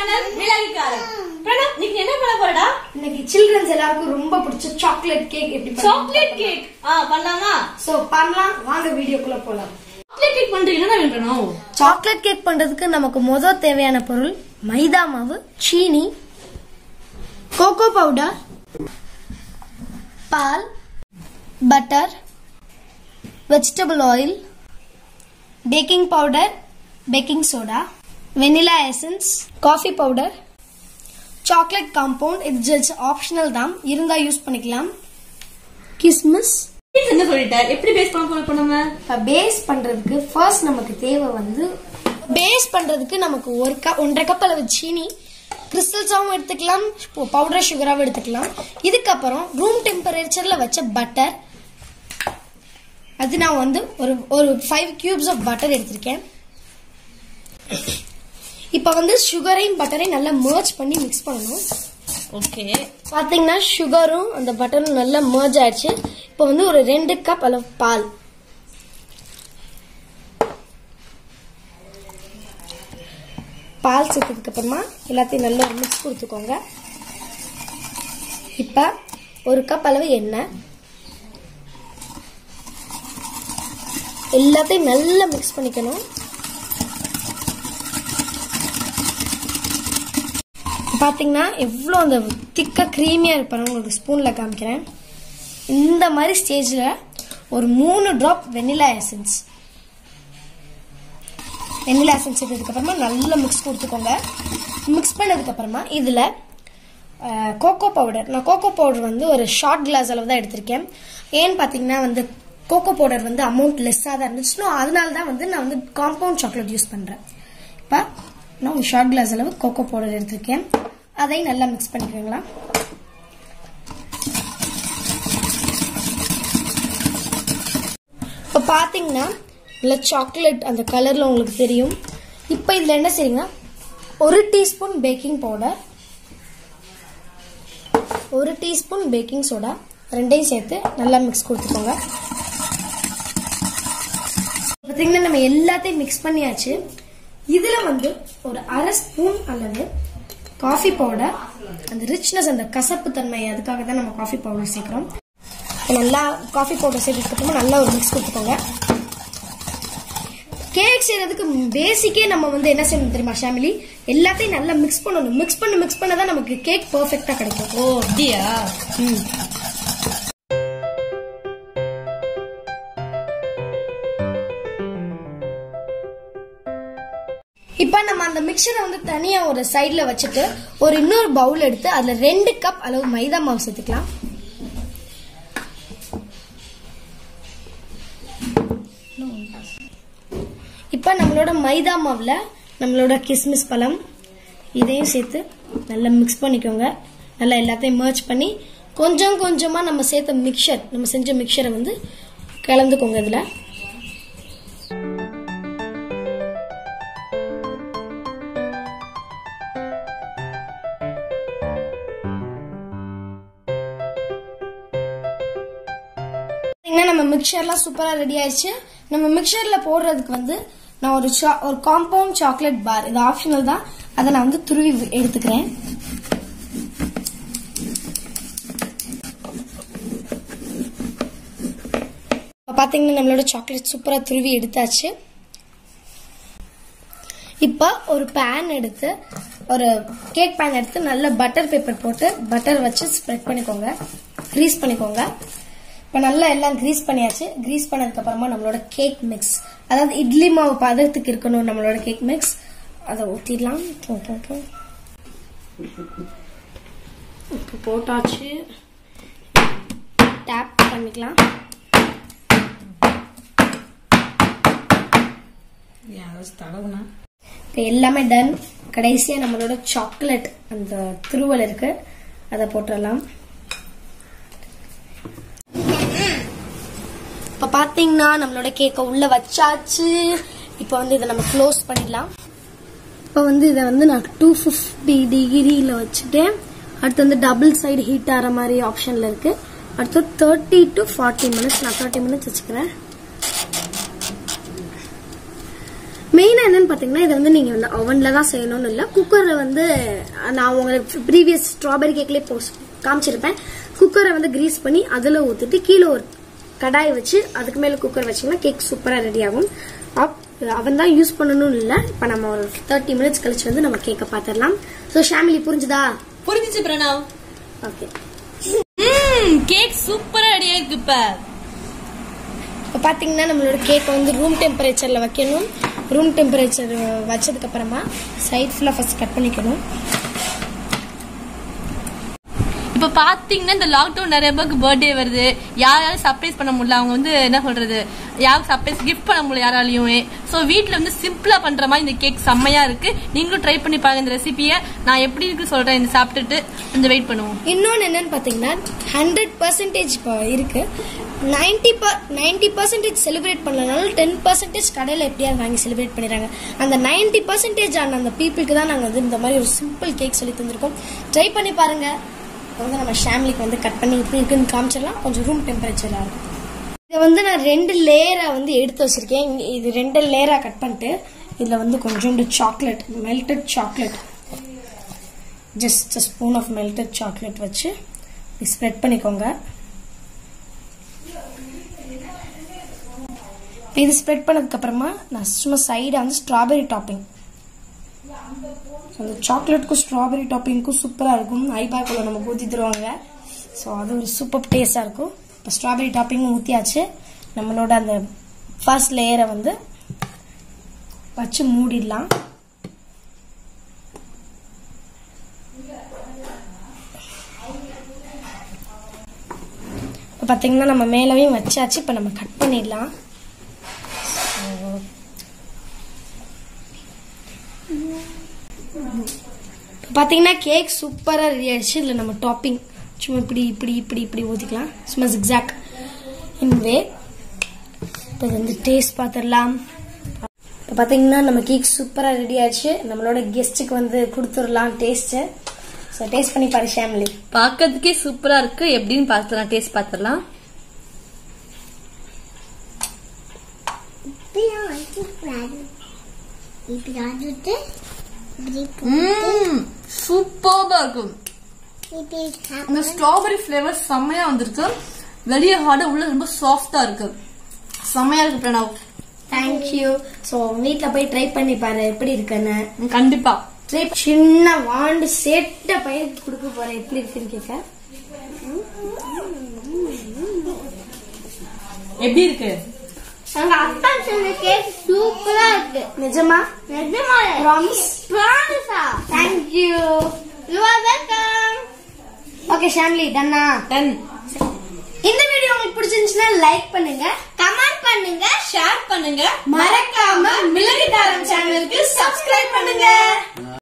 Channel விலகிக்காரன் Pranav நீங்க என்ன பண்ண போறடா இன்னைக்கு சில்ட்ரன்ஸ் எல்லாருக்கும் ரொம்ப பிடிச்ச சாக்லேட் கேக் எப்படி சாக்லேட் கேக் ஆ பண்ணலாமா சோ பண்ணலாம் வாங்க வீடியோக்குள்ள போலாம் சாக்லேட் கேக் பண்றீங்க என்ன பிரணவ் சாக்லேட் கேக் பண்றதுக்கு நமக்கு முதல் தேவையான பொருள் மைதா மாவு சீனி கோகோ பவுடர் பால் butter vegetable oil baking powder baking soda vanilla essence coffee powder chocolate compound இது ஜஸ்ட் ஆப்ஷனல் தான் இருந்தா யூஸ் பண்ணிக்கலாம் கிஸ்மிஸ் என்ன சொல்லிட்டார் எப்படி பேஸ் பண்ண போறோம் இப்ப நம்ம இப்போ பேஸ் பண்றதுக்கு ஃபர்ஸ்ட் நமக்கு தேவை வந்து பேஸ் பண்றதுக்கு நமக்கு ஒரு கப் ஒன்றரை கப் அளவு சீனி கிறிஸ்டல்ஸாவும் எடுத்துக்கலாம் பவுடர் சுகராகவும் எடுத்துக்கலாம் இதுக்கப்புறம் ரூம் டெம்பரேச்சர்ல வச்ச பட்டர் அது நான் வந்து ஒரு ஒரு ஃபைவ் கியூப்ஸ் ஆஃப் பட்டர் எடுத்திருக்கேன் இப்போ வந்து சுகரையும் பட்டரையும் நல்லா merge பண்ணி மிக்ஸ் பண்ணணும் ஓகே பாத்தீங்கன்னா சுகரும் அந்த பட்டரும் நல்லா merge ஆயிடுச்சு இப்போ வந்து ஒரு ரெண்டு கப் அளவு பால் பால் சேர்த்ததுக்கு அப்புறமா எல்லாத்தையும் நல்லா மிக்ஸ் கொடுத்துக்கோங்க இப்ப ஒரு கப் அளவு எண்ணெய் எல்லாத்தையும் நல்லா மிக்ஸ் பண்ணிக்கணும் பாத்தீங்கன்னா எவ்வளோ அந்த திக்கா க்ரீமியா இருப்பாங்க உங்களுக்கு ஸ்பூன்ல காமிக்கிறேன் இந்த மாதிரி ஸ்டேஜ்ல ஒரு மூணு drop vanilla essence vanilla essence சேர்த்ததுக்கு அப்புறமா நல்லா மிக்ஸ் கொடுத்துக்கோங்க மிக்ஸ் பண்ணதுக்கு அப்புறமா இதுல கோகோ பவுடர் நான் கோகோ பவுடர் வந்து ஒரு ஷார்ட் கிளாஸ் அளவு தான் எடுத்திருக்கேன் ஏன்னு பார்த்தீங்கன்னா வந்து கோகோ பவுடர் வந்து அமௌண்ட் லெஸ்ஸாக தான் இருந்துச்சு So, அதனால தான் வந்து நான் வந்து காம்பவுண்ட் சாக்லேட் யூஸ் பண்ணுறேன் இப்போ நான் ஒரு ஷார்ட் கிளாஸ் அளவு கோகோ பவுடர் எடுத்திருக்கேன் அதையும் நல்லா மிக்ஸ் பண்ணிக்கோங்களா இப்போ பார்த்தீங்கன்னா இல்லை சாக்லேட் அந்த கலரில் உங்களுக்கு தெரியும் இப்போ இதில் என்ன செய்யுங்கன்னா ஒரு டீஸ்பூன் பேக்கிங் பவுடர் ஒரு டீஸ்பூன் பேக்கிங் சோடா ரெண்டையும் சேர்த்து நல்லா மிக்ஸ் கொடுத்துக்கோங்க பார்த்தீங்கன்னா நம்ம எல்லாத்தையும் மிக்ஸ் பண்ணியாச்சு இதுல வந்து ஒரு அரை ஸ்பூன் அளவு காஃபி பவுடர் அந்த ரிச்னஸ் அந்த கசப்பு தன்மை அதுக்காக தான் நம்ம காஃபி பவுடர் சேர்க்கிறோம் நல்லா காஃபி பவுடர் சேர்த்ததுக்கு அப்புறமா நல்லா ஒரு மிக்ஸ் கொடுத்துக்கோங்க கேக் செய்யறதுக்கு பேசிக்கே நம்ம வந்து என்ன செய்யணும் தெரியுமா ஷாமிலி எல்லாத்தையும் நல்லா மிக்ஸ் பண்ணணும் மிக்ஸ் பண்ண மிக்ஸ் பண்ண தான் நமக்கு கேக் பெர்ஃபெக்ட்டா கிடைக்கும் ஓ அப்படியா ம். இப்ப நம்ம அந்த மிக்சரை வந்து தனியா ஒரு சைடுல வச்சுட்டு ஒரு இன்னொரு பவுல் எடுத்து அதுல ரெண்டு கப் அளவு மைதா மாவு சேர்த்துக்கலாம் இப்ப நம்மளோட மைதா மாவுல நம்மளோட கிஸ்மிஸ் பழம் இதையும் சேர்த்து நல்லா மிக்ஸ் பண்ணிக்கோங்க நல்லா எல்லாத்தையும் merge பண்ணி கொஞ்சம் கொஞ்சமா நம்ம சேர்த்த மிக்சர் நம்ம செஞ்ச மிக்சரை வந்து கலந்துக்கோங்க இதுல பார்த்தீங்கன்னா நம்ம மிக்சர்லாம் சூப்பராக ரெடி ஆயிடுச்சு நம்ம மிக்சர்ல போடுறதுக்கு வந்து நான் ஒரு சா- ஒரு காம்பவுண்ட் சாக்லேட் பார் இது ஆப்ஷனல் தான் அதை நான் வந்து துருவி எடுத்துக்கிறேன் இப்போ பார்த்தீங்கன்னா நம்மளோட சாக்லேட் சூப்பராக துருவி எடுத்தாச்சு இப்போ ஒரு பேன் எடுத்து ஒரு கேக் பேன் எடுத்து நல்ல பட்டர் பேப்பர் போட்டு பட்டர் வச்சு ஸ்ப்ரெட் பண்ணிக்கோங்க க்ரீஸ் பண்ணிக்கோங்க இப்போ நல்லா எல்லாம் க்ரீஸ் பண்ணியாச்சு க்ரீஸ் பண்ணதுக்கு அப்புறமா நம்மளோட கேக் மிக்ஸ் அதாவது இட்லி மாவு பதத்துக்கு இருக்கணும் நம்மளோட கேக் மிக்ஸ் அதை ஊற்றிடலாம் இப்போ போட்டாச்சு டேப் பண்ணிக்கலாம் தடவுனா இப்போ எல்லாமே டன் கடைசியா நம்மளோட சாக்லேட் அந்த திருவல் இருக்கு அதை போட்டுடலாம் இப்போ பார்த்தீங்கன்னா நம்மளோட கேக்கை உள்ள வச்சாச்சு இப்போ வந்து இதை நம்ம க்ளோஸ் பண்ணிடலாம் இப்போ வந்து இதை வந்து நான் டூ ஃபிஃப்டி டிகிரியில் வச்சுட்டேன் அடுத்து வந்து டபுள் சைடு ஹீட் ஆகிற மாதிரி ஆப்ஷனில் இருக்கு அடுத்து தேர்ட்டி டு ஃபார்ட்டி மினிட்ஸ் நான் தேர்ட்டி மினிட்ஸ் வச்சுக்கிறேன் மெயினாக என்னன்னு பார்த்தீங்கன்னா இதை வந்து நீங்கள் வந்து அவனில் தான் செய்யணும்னு இல்லை குக்கரில் வந்து நான் உங்களுக்கு ப்ரீவியஸ் ஸ்ட்ராபெரி கேக்லேயே போஸ்ட் காமிச்சிருப்பேன் குக்கரை வந்து கிரீஸ் பண்ணி அதில் ஊற்றிட்டு கீழே ஒரு கடாய் வச்சு அதுக்கு மேலே குக்கர் வச்சிங்கன்னா கேக் சூப்பராக ரெடி ஆகும் அப் அவன் தான் யூஸ் பண்ணணும்னு இல்லை இப்போ நம்ம ஒரு தேர்ட்டி மினிட்ஸ் கழிச்சு வந்து நம்ம கேக்கை பார்த்துடலாம் ஸோ ஷாமிலி புரிஞ்சுதா புரிஞ்சிச்சு பிரணவ் ஓகே கேக் சூப்பரா ரெடி ஆயிருக்கு இப்ப இப்போ பார்த்தீங்கன்னா நம்மளோட கேக் வந்து ரூம் டெம்பரேச்சரில் வைக்கணும் ரூம் டெம்பரேச்சர் வச்சதுக்கு அப்புறமா சைட் ஃபுல்லாக ஃபர்ஸ்ட் கட் பண்ணிக்கணும் இப்ப பாத்தீங்கன்னா இந்த லாக்டவுன் நிறைய பேருக்கு பர்த்டே வருது யாராலும் சர்ப்ரைஸ் பண்ண முடியல அவங்க வந்து என்ன சொல்றது யாருக்கு சர்ப்ரைஸ் கிஃப்ட் பண்ண முடியல யாராலையும் சோ வீட்ல வந்து சிம்பிளா பண்ற மாதிரி இந்த கேக் செம்மையா இருக்கு நீங்களும் ட்ரை பண்ணி பாருங்க இந்த ரெசிபியை நான் எப்படி இருக்கு சொல்றேன் இந்த சாப்பிட்டுட்டு கொஞ்சம் வெயிட் பண்ணுவோம் இன்னொன்று என்னன்னு பார்த்தீங்கன்னா ஹண்ட்ரட் பர்சன்டேஜ் இப்போ இருக்கு நைன்டி நைன்டி பர்சன்டேஜ் செலிப்ரேட் பண்ணலனாலும் டென் பர்சன்டேஜ் கடையில் எப்படியாவது வாங்கி செலிப்ரேட் பண்ணிடுறாங்க அந்த நைன்டி பர்சன்டேஜ் ஆன அந்த பீப்புளுக்கு தான் நாங்கள் வந்து இந்த மாதிரி ஒரு சிம்பிள் கேக் சொல்லி தந்திருக்கோம் ட்ரை பண்ணி பாருங்க இப்போ வந்து நம்ம ஷாம்லிக்கு வந்து கட் பண்ணி இப்படி இருக்குன்னு காமிச்சிடலாம் கொஞ்சம் ரூம் டெம்பரேச்சராக இருக்கும் இதை வந்து நான் ரெண்டு லேயரா வந்து எடுத்து வச்சிருக்கேன் இங்க இது ரெண்டு லேயரா கட் பண்ணிட்டு இதுல வந்து கொஞ்சோண்டு chocolate melted chocolate just spoon of melted chocolate வச்சு ஸ்ப்ரெட் பண்ணிக்கோங்க இது ஸ்ப்ரெட் பண்ணதுக்கு அப்புறமா நான் சும்மா சைடா வந்து ஸ்ட்ராபெரி டாப்பிங் அந்த சாக்லேட்டுக்கும் ஸ்ட்ராபெரி டாப்பிங்க்கும் சூப்பராக இருக்கும் ஐபாக்குள்ள நமக்கு ஊற்றி தருவாங்க ஸோ அது ஒரு சூப்பர் டேஸ்டாக இருக்கும் இப்போ ஸ்ட்ராபெரி டாப்பிங்கும் ஊற்றியாச்சு நம்மளோட அந்த ஃபர்ஸ்ட் லேயரை வந்து வச்சு மூடிடலாம் இப்போ பார்த்தீங்கன்னா நம்ம மேலவையும் வச்சாச்சு இப்போ நம்ம கட் பண்ணிடலாம் இப்போ பார்த்தீங்கன்னா கேக் சூப்பராக ரெடி ஆயிடுச்சு இதில் நம்ம டாப்பிங் சும்மா இப்படி இப்படி இப்படி இப்படி ஊற்றிக்கலாம் சும்மா ஜிக்ஸாக் இன்வே இப்போ இது வந்து டேஸ்ட் பார்த்துடலாம் இப்போ பார்த்தீங்கன்னா நம்ம கேக் சூப்பராக ரெடி ஆயிடுச்சு நம்மளோட கெஸ்ட்டுக்கு வந்து கொடுத்துடலாம் டேஸ்ட்டு ஸோ டேஸ்ட் பண்ணி பாரு ஷாம்லி பார்க்கறதுக்கே சூப்பரா இருக்கு எப்படின்னு பார்த்துலாம் டேஸ்ட் பார்த்துடலாம் இப்படி ஆடிட்டு இப்படி சூப்பர்பா இருக்கும் இப்படி அந்த ஸ்ட்ராபெரி ஃபிளேவர் செம்மையா வந்திருக்கு வெளியே ஹார்டா உள்ள ரொம்ப சாஃப்டா இருக்கு செம்மையா இருக்கு பிரணவ் தேங்க்யூ ஸோ வீட்டில் போய் ட்ரை பண்ணி பாரு எப்படி இருக்குன்னு கண்டிப்பா ட்ரை சின்ன வாண்டு சேட்ட பையனுக்கு கொடுக்க போறேன் எப்படி இருக்குன்னு கேட்க எப்படி இருக்கு எங்க அப்பா சொன்ன கேக் சூப்பரா இருக்கு நிஜமா நிஜமா ப்ராமிஸ் ப்ராமிஸா thank you you are welcome okay Shamli டன்னா டன் இந்த வீடியோ உங்களுக்கு பிடிச்சிருந்துச்சுன்னா லைக் பண்ணுங்க கமெண்ட் பண்ணுங்க ஷேர் பண்ணுங்க மறக்காம மிளகு தாரம் சேனலுக்கு சப்ஸ்கிரைப் பண்ணுங்க